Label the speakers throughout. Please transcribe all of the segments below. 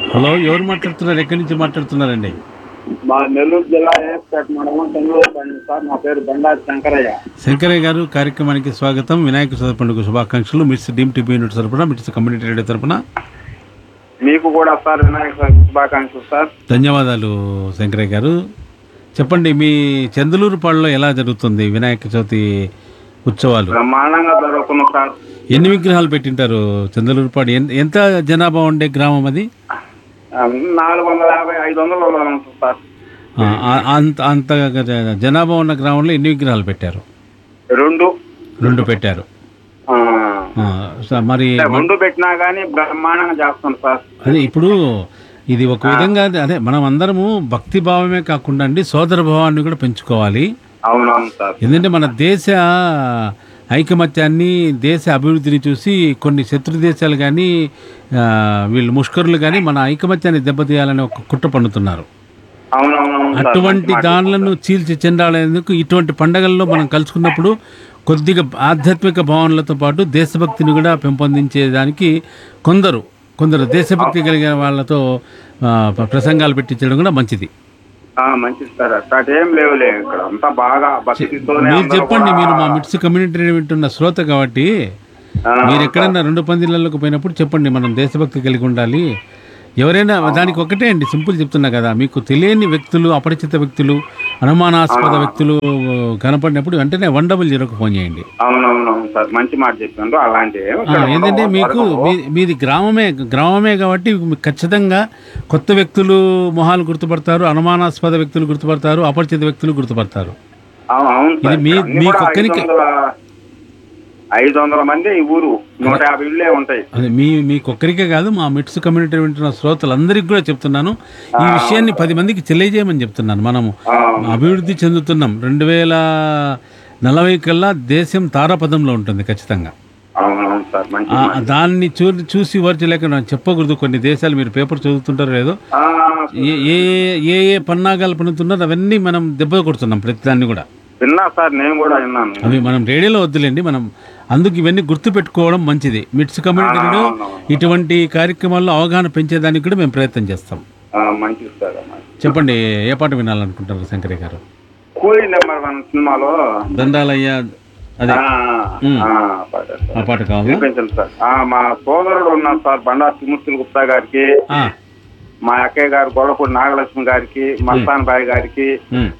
Speaker 1: Hello ఎవరు మాట్లాడుతున్నారు ఎక్కడి నుంచి మాట్లాడుతున్నారండి
Speaker 2: మా నెల్లూరు జిల్లా ఏఎస్పేట మండలం చెన్నూరు పండి సార్ నా పేరు బండారి శంకరయ్య
Speaker 1: శంకరయ్య గారు కార్యక్రమానికి స్వాగతం వినాయక చవితి పండుగ శుభాకాంక్షలు మిట్స్ డీమ్ టీవీ యూనిట్ తరపున మిట్స్ కమ్యూనిటీ రేడియో తరపున
Speaker 2: మీకు కూడా సార్ వినాయక చవితి శుభాకాంక్షలు సార్
Speaker 1: ధన్యవాదాలు శంకరయ్య గారు చెప్పండి మీ చందలూరుపాడులో ఎలా జరుగుతుంది వినాయక చవితి ఉత్సవాలు
Speaker 2: బ్రహ్మాండంగా జరుగుతున్నాం సార్
Speaker 1: ఎన్ని విగ్రహాలు పెట్టింటారు చందలూరుపాడు ఎన్- ఎంత జనాభా ఉండే గ్రామం అది
Speaker 2: ఆ, నాలుగు వందల యాభై ఐదు వందలు ఉంటుంది సార్
Speaker 1: ఆ, ఆ- అంత అంత జనాభా ఉన్న గ్రామంలో ఎన్ని విగ్రహాలు పెట్టారు
Speaker 2: రెండు
Speaker 1: రెండు పెట్టారు
Speaker 2: ఆ,
Speaker 1: ఆ, స- మరి
Speaker 2: రెండు పెట్టినా కానీ బ్రహ్మాండంగా చేస్తాం సార్
Speaker 1: అదే ఇప్పుడు ఇది ఒక విధంగా అదే మనం అందరము భక్తి భావమే కాకుండా అండి సోదర భావాన్ని కూడా పెంచుకోవాలి
Speaker 2: అవునవును సార్
Speaker 1: ఎందుకంటే మన దేశ ఐకమత్యాన్ని దేశ అభివృద్ధిని చూసి కొన్ని శత్రు దేశాలు కానీ వీళ్ళు ముష్కరులు కానీ మన ఐకమత్యాన్ని దెబ్బతీయాలని ఒక కుట్ర పన్నుతున్నారు
Speaker 2: అవునవునవును సార్
Speaker 1: అటువంటి దానులను చీల్చి చెండాడేందుకు ఇటువంటి పండగల్లో మనం కలుసుకున్నప్పుడు కొద్దిగా ఆధ్యాత్మిక భావనలతో పాటు దేశభక్తిని కూడా పెంపొందించేదానికి కొందరు కొందరు దేశభక్తి కలిగిన వాళ్ళతో ఆ, ప్రసంగాలు పెట్టించడం కూడా మంచిది
Speaker 2: ఆ, మంచిది సార్ అట్లాంటి ఏం లేవులే ఇక్కడ అంతా బాగా భక్తితోనే
Speaker 1: మీరు
Speaker 2: అందరూ
Speaker 1: చెప్పండి
Speaker 2: కూడా-
Speaker 1: మీరు మా మిట్స్ కమ్యూనిటీ వింటున్న శ్రోత కాబట్టి
Speaker 2: ఆ,
Speaker 1: మీరు ఎక్కడన్నా రెండు పందిళ్ళకు పోయినప్పుడు చెప్పండి మనం దేశభక్తి కలిగి ఉండాలి ఎవరైనా దానికి ఒకటే అండి సింపుల్ చెప్తున్నా కదా మీకు తెలియని వ్యక్తులు అపరిచిత వ్యక్తులు అనుమానాస్పద వ్యక్తులు కనపడినప్పుడు వెంటనే వన్ డబుల్ జీరోకి ఫోన్ చేయండి
Speaker 2: అవునవునవును సార్ మంచి మాట చెప్పినారు అలాంటి ఏమి
Speaker 1: ఆ,
Speaker 2: ఇక్కడ
Speaker 1: ఏంటంటే
Speaker 2: ఉండవు.
Speaker 1: మీకు మీ- మీది గ్రామమే గ్రామమే కాబట్టి మీకు ఖచ్చితంగా కొత్త వ్యక్తులు మొహాలు గుర్తుపడతారు అనుమానాస్పద వ్యక్తులు గుర్తుపడతారు అపరిచిత వ్యక్తులు గుర్తుపడతారు
Speaker 2: అవును అవును
Speaker 1: ఇది
Speaker 2: సార్.
Speaker 1: మీ-
Speaker 2: అన్ని
Speaker 1: మీకు
Speaker 2: కూడా
Speaker 1: ఒక్కరికి-
Speaker 2: ఐదు వందల- ఐదు వందల మంది ఈ ఊరు నూట యాభై ఇళ్ళే ఉంటాయి
Speaker 1: అదే మీ మీకొక్కరికే కాదు మా మిట్స్ కమ్యూనిటీ వింటున్న శ్రోతలందరికీ కూడా చెప్తున్నాను ఈ విషయాన్ని పది మందికి తెలియజేయమని చెప్తున్నాను మనము
Speaker 2: ఆ,
Speaker 1: అభివృద్ధి చెందుతున్నాం రెండు వేల నలభై కల్లా దేశం తారాపదంలో ఉంటుంది ఖచ్చితంగా
Speaker 2: అవునవును సార్ మంచి
Speaker 1: ఆ,
Speaker 2: మాట.
Speaker 1: దాన్ని చూ చూసి వర్చలేక నాకు చెప్పకూడదు కొన్ని దేశాలు మీరు పేపర్ చదువుతుంటారో లేదో
Speaker 2: ఆ,
Speaker 1: ఏ ఏ ఏ ఏ పన్నాగాలు పన్నుతున్నారో అవన్నీ మనం దెబ్బ కొడుతున్నాం ప్రతిదాన్ని కూడా
Speaker 2: విన్నా సార్ నేను కూడా విన్నాను
Speaker 1: అవి మనం రేడియోలో వద్దులేండి మనం అందుకు ఇవన్నీ గుర్తు పెట్టుకోవడం మంచిది మిట్స్ కమ్యూనిటీలో ఇటువంటి కార్యక్రమాల్లో అవగాహన పెంచేదానికి కూడా మేము ప్రయత్నం చేస్తాం
Speaker 2: ఆ, మంచిది సార్ మంచిది.
Speaker 1: చెప్పండి ఏ పాట వినాలనుకుంటారు శంకరయ్య గారు
Speaker 2: కూలీ నెంబర్ వన్ సినిమాలో
Speaker 1: దండాలయ్య అదే
Speaker 2: ఆ,
Speaker 1: ఉమ్.
Speaker 2: ఆ, పాట సార్.
Speaker 1: ఆ పాట కావాలా
Speaker 2: వినిపించండి సార్ ఆ, మా సోదరుడు ఉన్నారు సార్ బండా త్రిమూర్తులు గుప్తా గారికి
Speaker 1: ఆ,
Speaker 2: మా అక్కయ్య గారు గొడవపూడి నాగలక్ష్మి గారికి మస్తాన్ బాయ్ గారికి
Speaker 1: ఉమ్.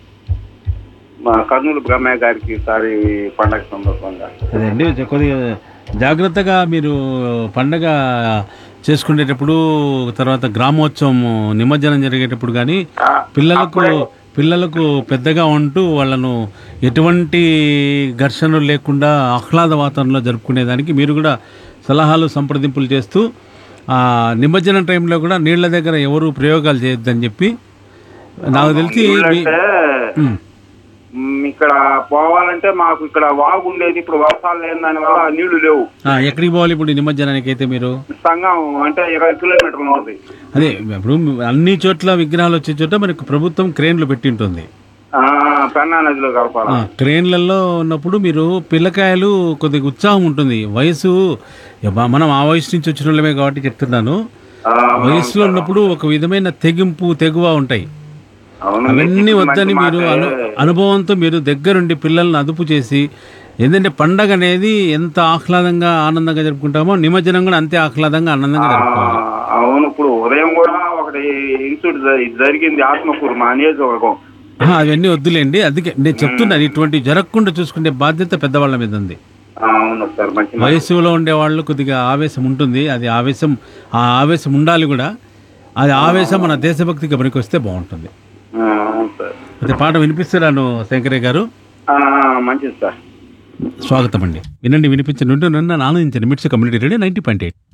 Speaker 2: మా కర్నూలు బ్రహ్మయ్య గారికి సార్ ఈ పండగ సందర్భంగా
Speaker 1: అదే అండి కొంచెం కొద్దిగా జాగ్రత్తగా మీరు పండగ చేసుకునేటప్పుడు తర్వాత గ్రామోత్సవం నిమజ్జనం జరిగేటప్పుడు కానీ
Speaker 2: ఆ,
Speaker 1: పిల్లలకు పిల్లలకు పెద్దగా ఉంటూ వాళ్ళను ఎటువంటి ఘర్షణలు లేకుండా ఆహ్లాద వాతావరణంలో జరుపుకునేదానికి మీరు కూడా సలహాలు సంప్రదింపులు చేస్తూ ఆ, నిమజ్జనం టైంలో కూడా నీళ్ళ దగ్గర ఎవరు ప్రయోగాలు చేయొద్దని చెప్పి నాకు తెలిసి మీ-
Speaker 2: అంటే
Speaker 1: ఉమ్.
Speaker 2: మ్, ఇక్కడ పోవాలంటే మాకు ఇక్కడ వాగు ఉండేది ఇప్పుడు వర్షాలు లేని దాని వల్ల నీళ్లు లేవు
Speaker 1: ఆ, ఎక్కడికి పోవాలి ఇప్పుడు ఈ నిమజ్జనానికి అయితే మీరు
Speaker 2: సంఘం అంటే ఇరవై కిలోమీటర్లు ఉంటుంది
Speaker 1: అదే ఇప్పుడు అన్ని చోట్ల విగ్రహాలు వచ్చే చోట మనకు ప్రభుత్వం క్రేన్లు పెట్టి ఉంటుంది
Speaker 2: ఆ, పెన్నా నదిలో కలపాలి
Speaker 1: ఆ, క్రేన్లలో ఉన్నప్పుడు మీరు పిల్లకాయలు కొద్దిగా ఉత్సాహం ఉంటుంది వయసు యబ్బా, మనం ఆ వయసు నుంచి వచ్చిన వాళ్ళమే కాబట్టి చెప్తున్నాను
Speaker 2: ఆ,
Speaker 1: వయసులో ఉన్నప్పుడు ఒక విధమైన తెగింపు తెగువ ఉంటాయి
Speaker 2: అవును
Speaker 1: అవన్నీ వద్దని
Speaker 2: మంచి
Speaker 1: మీరు
Speaker 2: మాటే.
Speaker 1: అను అనుభవంతో మీరు దగ్గరుండి పిల్లల్ని అదుపు చేసి ఏంటంటే పండగ అనేది ఎంత ఆహ్లాదంగా ఆనందంగా జరుపుకుంటామో నిమజ్జనం కూడా అంతే ఆహ్లాదంగా ఆనందంగా
Speaker 2: ఆ,
Speaker 1: జరుపుకోవాలి
Speaker 2: అవును ఇప్పుడు ఉదయం కూడా ఒకటి ఇన్సిడెంట్ జ- జరిగింది ఆత్మకూరు మా నియోజకవర్గం
Speaker 1: ఆ, అవన్నీ వద్దులేండి అందుకే నేను చెప్తున్నాను ఇటువంటి జరగకుండా చూసుకునే బాధ్యత పెద్దవాళ్ళ మీద ఉంది
Speaker 2: ఆ, అవును సార్ మంచి మాట.
Speaker 1: వయస్సులో ఉండే వాళ్ళు కొద్దిగా ఆవేశం ఉంటుంది అది ఆవేశం ఆ ఆవేశం ఉండాలి కూడా అది ఆవేశం మన దేశభక్తికి పనికి వస్తే బాగుంటుంది
Speaker 2: ఆ, అవును సార్
Speaker 1: అయితే పాట వినిపిస్తున్నాను శంకరయ్య గారు
Speaker 2: ఆ, మంచిది సార్
Speaker 1: స్వాగతం అండి వినండి వినిపించండి ఉంటే నన్ను ఆనందించండి MITS community radio ninety point eight